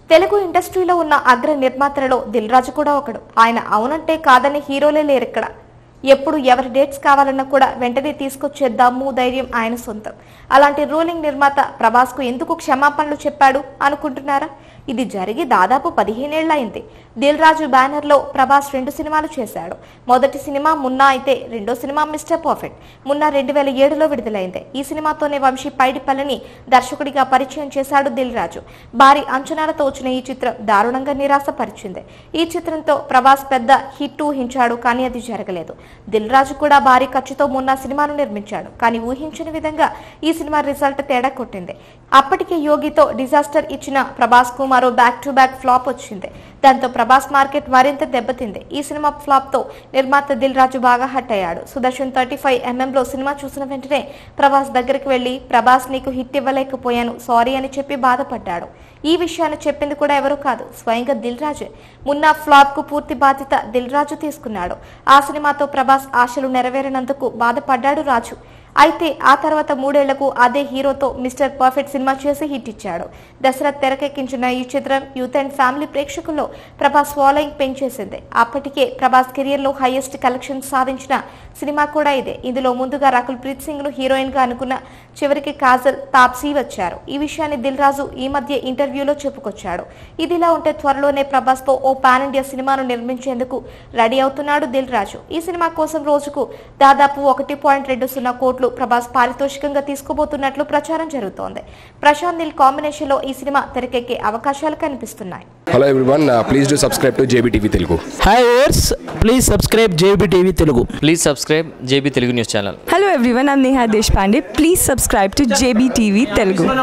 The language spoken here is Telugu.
తెలుగు ఇండస్ట్రీలో ఉన్న అగ్ర నిర్మాతలలో దిల్ రాజు కూడా ఒకడు ఆయన అవునంటే కాదని హీరోలే లేరిక్కడ ఎప్పుడు ఎవరి డేట్స్ కావాలన్నా కూడా వెంటనే తీసుకొచ్చే దమ్ము ధైర్యం ఆయన సొంతం అలాంటి రూలింగ్ నిర్మాత ప్రభాస్ కు ఎందుకు క్షమాపణలు చెప్పాడు అనుకుంటున్నారా ఇది జరిగి దాదాపు పదిహేనేళ్లయింది దిల్ రాజు బ్యానర్ లో ప్రభాస్ రెండు సినిమాలు చేశాడు మొదటి సినిమా మున్నా అయితే రెండో సినిమా మిస్టర్ పర్ఫెక్ట్ మున్నా రెండు వేల ఏడులో విడుదలైంది ఈ సినిమాతోనే వంశీ పైడిపల్లిని దర్శకుడిగా పరిచయం చేశాడు దిల్ రాజు భారీ అంచనాలతో వచ్చిన ఈ చిత్రం దారుణంగా నిరాశపరిచింది ఈ చిత్రంతో ప్రభాస్ పెద్ద హిట్ ఊహించాడు కానీ అది జరగలేదు దిల్ రాజు కూడా భారీ ఖర్చుతో మున్నా సినిమాను నిర్మించాడు కానీ ఊహించని విధంగా ఈ సినిమా రిజల్ట్ తేడా కొట్టింది అప్పటికే యోగితో డిజాస్టర్ ఇచ్చిన ప్రభాస్ కు మరో బ్యాక్ టు బ్యాక్ ఫ్లాప్ వచ్చింది దాంతో ప్రభాస్ మార్కెట్ మరింత దెబ్బతింది ఈ సినిమా ఫ్లాప్ తో నిర్మాత దిల్ రాజు బాగా హట్ అయ్యాడు సుదర్శన్ థర్టీ ఫైవ్ ఎంఎం లో సినిమా చూసిన వెంటనే ప్రభాస్ దగ్గరికి వెళ్లి ప్రభాస్ నీకు హిట్ ఇవ్వలేకపోయాను సారీ అని చెప్పి బాధపడ్డాడు ఈ విషయాన్ని చెప్పింది కూడా ఎవరు కాదు స్వయంగా దిల్ రాజే మున్నా ఫ్లాప్ కు పూర్తి బాధ్యత దిల్ రాజు తీసుకున్నాడు ఆ సినిమాతో ప్రభాస్ ఆశలు నెరవేరినందుకు బాధపడ్డాడు రాజు అయితే ఆ తర్వాత మూడేళ్లకు అదే హీరోతో మిస్టర్ పర్ఫెక్ట్ సినిమా చేసి హిట్ ఇచ్చాడు దశరథ్ తెరకెక్కించిన ఈ చిత్రం యూత్ అండ్ ఫ్యామిలీ ప్రేక్షకుల్లో ప్రభాస్ ఫాలోయింగ్ పెంచేసింది అప్పటికే ప్రభాస్ కెరియర్ లో హైయెస్ట్ కలెక్షన్ సాధించిన సినిమా కూడా ఇదే ఇందులో ముందుగా రకుల్ ప్రీత్ సింగ్ ను హీరోయిన్ గా అనుకున్న చివరికి కాజల్ తాప్సీ వచ్చారు ఈ విషయాన్ని దిల్ రాజు ఈ మధ్య ఇంటర్వ్యూలో చెప్పుకొచ్చాడు ఇదిలా ఉంటే త్వరలోనే ప్రభాస్ తో ఓ పాన్ ఇండియా సినిమాను నిర్మించేందుకు రెడీ అవుతున్నాడు దిల్ రాజు ఈ సినిమా కోసం రోజుకు దాదాపు ఒకటి పాయింట్ రెండు సున్నా కోట్లు ప్రభాస్ పారితోషికంగా తీసుకోబోతున్నట్లు ప్రచారం జరుగుతోంది ప్రశాంత్ నీల్ కాంబినేషన్ లో ఈ సినిమా తెరకెక్కే అవకాశాలు కనిపిస్తున్నాయి hello everyone please do subscribe to JB Telugu hi ఓర్స్ please subscribe JB TV Telugu please subscribe JB Telugu news channel Hello everyone, I'm Neha Deshpande. Please subscribe to JBTV Telugu.